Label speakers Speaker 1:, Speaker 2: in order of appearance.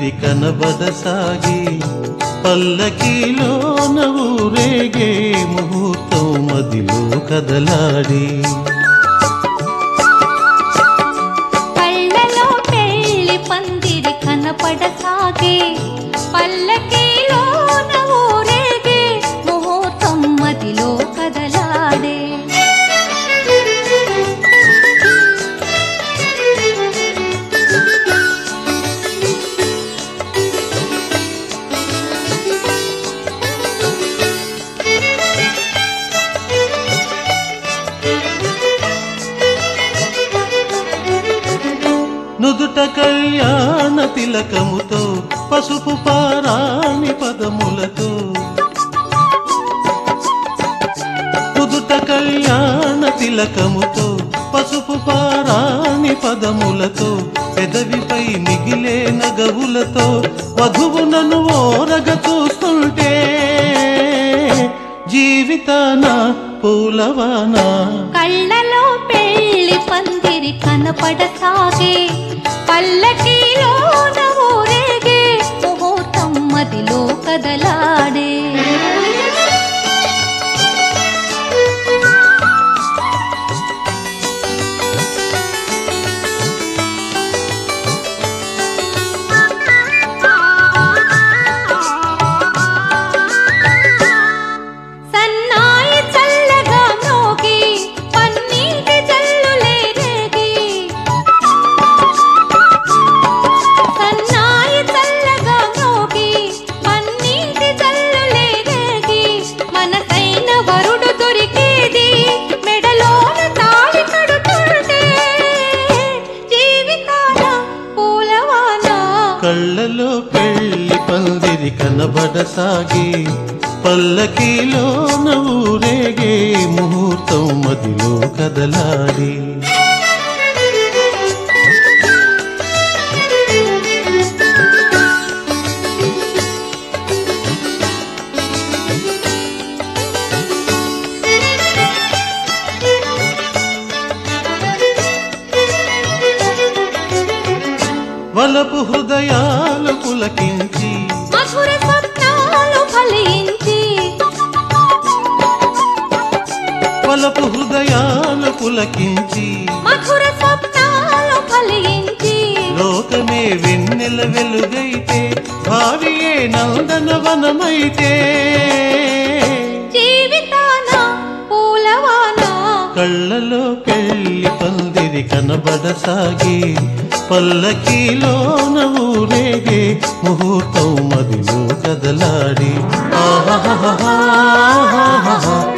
Speaker 1: పందిరి కనబడసాగి పల్లకీలోన ఊరేగే ముహూర్తం మదిలో కదలాడి
Speaker 2: కళ్ళలో పెళ్లి పందిరి కనపడసాగే పల్లకీలోన ఊరేగే ముహూర్తం మదిలో కదలాడే
Speaker 1: నుదుట కళ్యాణ తిలకముతో పసుపు పారాణి పదములతో నుదుట కళ్యాణ తిలకముతో పసుపు పారాణి పదములతో పెదవిపై మిగిలే నగవులతో వధువునను ఓరగ చూస్తుంటే జీవితాన పూలవానా
Speaker 2: కళ్ళలో పెళ్లి పందిరి కనపడసాగే పల్లకీలోన ఊరేగే ముహూర్తం మదిలో కదలాడే సన్నాయి చల్లగా మ్రోగి పన్నీటి జల్లులే రేగి సన్నాయి చల్లగా మ్రోగి పన్నీటి జల్లులే రేగి మనసైన వరుడు దొరికేది మెడలోన తాళి కడుతుంటే జీవితాన పూలవాన
Speaker 1: కళ్ళలో పెళ్లి పందిరి కనబడసాగి పల్లకీలోన ఊరేగే ముహూర్తం మదిలో కదలాడి వలపు హృదయాలు పులకించి
Speaker 2: మధుర స్వప్నాలు ఫలించి
Speaker 1: వలపు హృదయాలు పులకించి
Speaker 2: మధుర స్వప్నాలు ఫలించి
Speaker 1: లోకమే వెన్నెల వెలుగైతే భావియే నందనవనమైతే
Speaker 2: జీవితాన పూలవాన
Speaker 1: కళ్ళలో పెళ్లి పందిరి కనబడసాగి పల్లకీలోన ఊరేగే ముహూర్తం మదిలో కదలాడి ఆహాహాహా